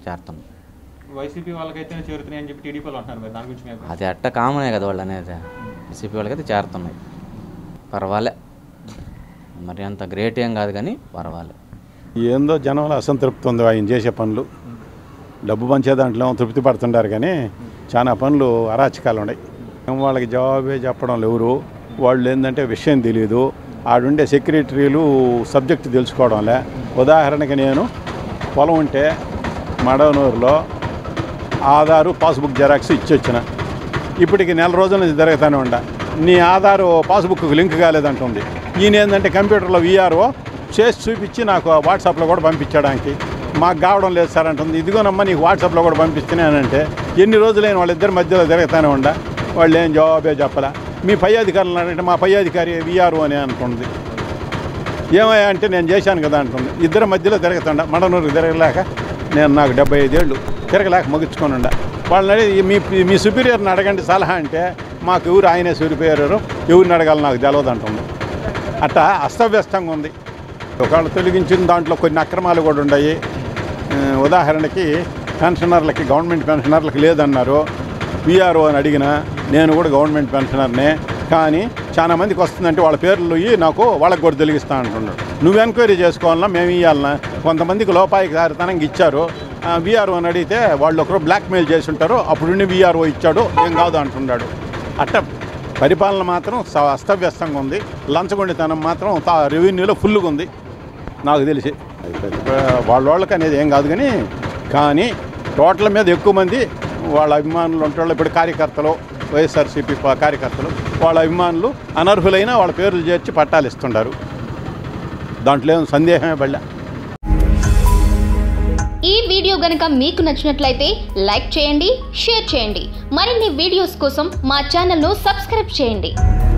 చేరుతున్నాయి YCP వాళ్ళకైతే చేరుతున్నాయి అని చెప్పి టీడీపీలో అంటున్నారు మరి దాని గురించి మీ అభిప్రాయం? అది అట్ట కామనే కదా వాళ్ళు అనేది వైసీపీ వాళ్ళకైతే చేరుతున్నాయి పర్వాలే మరి అంత గ్రేట్ ఏం కాదు కానీ పర్వాలే ఏందో జనంలో అసంతృప్తి ఉంది ఆయన చేసే పనులు డబ్బు పంచే దాంట్లో ఏమో తృప్తి పడుతుంటారు కానీ చాలా పనులు అరాచకాలు ఉన్నాయి ఏం వాళ్ళకి జవాబే చెప్పడం ఎవరు వాళ్ళు ఏంటంటే విషయం తెలియదు ఆడుండే సెక్రటరీలు సబ్జెక్ట్ తెలుసుకోవడంలే ఉదాహరణకి నేను పొలం ఉంటే మడవనూరులో ఆధారు పాస్బుక్ జెరాక్స్ ఇచ్చి వచ్చిన ఇప్పటికి నెల రోజుల నుంచి జరుగుతూనే ఉండ నీ ఆధారు పాస్బుక్కు లింక్ కాలేదంటుంది ఈయన ఏంటంటే కంప్యూటర్లో విఆర్ఓ చేసి చూపించి నాకు వాట్సాప్లో కూడా పంపించడానికి మాకు కావడం లేదు సార్ అంటుంది ఇదిగోనమ్మా నీకు వాట్సాప్లో కూడా పంపిస్తున్నానంటే ఎన్ని రోజులైన వాళ్ళిద్దరి మధ్యలో జరుగుతూనే ఉండ వాళ్ళు ఏం జవాబే చెప్పలే మీ పై అధికారులు అడిగితే మా పై అధికారి విఆర్ఓ అని అంటుంది ఏమయ్యా అంటే నేను చేశాను కదా అంటుంది ఇద్దరి మధ్యలో తిరుగుతుండ మండనూరుకి తిరగలేక నేను నాకు డెబ్బై ఐదేళ్ళు తిరగలేక ముగించుకొని ఉండ వాళ్ళని అడిగి మీ మీ సుపీరియర్ని అడగండి సలహా అంటే మాకు ఎవరు ఆయనే సుపీరియర్ ఎవరిని అడగాలి నాకు తెలియదు అంటుంది అట్టా అస్తవ్యస్తంగా ఉంది ఒకళ్ళు తొలగించిన దాంట్లో కొన్ని అక్రమాలు కూడా ఉన్నాయి ఆ, ఉదాహరణకి పెన్షనర్లకి గవర్నమెంట్ పెన్షనర్లకి లేదన్నారు విఆర్ఓ అని అడిగిన నేను కూడా గవర్నమెంట్ పెన్షనర్నే కానీ చాలా మందికి వస్తుందంటే వాళ్ళ పేర్లు ఇయ్యి నాకు వాళ్ళకి కూడా తొలగిస్తా అంటున్నాడు నువ్వు ఎంక్వైరీ చేసుకోవాలన్నా మేము ఇవ్వాలన్నా కొంతమందికి లోపాయికారితనంగా ఇచ్చారు విఆర్ఓ అని అడిగితే వాళ్ళు ఒకరు బ్లాక్మెయిల్ చేసి ఉంటారు అప్పుడు విఆర్ఓ ఇచ్చాడు ఏం కాదు అంటున్నాడు అట్ట పరిపాలన మాత్రం స- అస్తవ్యస్తంగా ఉంది లంచగొండితనం మాత్రం తా- రెవెన్యూలో ఫుల్గా ఉంది నాకు తెలిసి అది పెద్ద- వాళ్ళ వాళ్ళకి అనేది ఏం కాదు కానీ కానీ టోటల్ మీద ఎక్కువ మంది వాళ్ళ అభిమానులు ఉంటారు ఇప్పుడు కార్యకర్తలు వైఎస్ఆర్సీపీ ప- కార్యకర్తలు వాళ్ళ అభిమానులు అనర్హులైన వాళ్ళ పేర్లు చేర్చి పట్టాలు ఇస్తుంటారు దాంట్లో ఏం సందేహమే పడలే ఈ వీడియో గనుక మీకు నచ్చినట్లయితే లైక్ చేయండి షేర్ చేయండి మరిన్ని వీడియోస్ కోసం మా ఛానల్ను సబ్స్క్రైబ్ చేయండి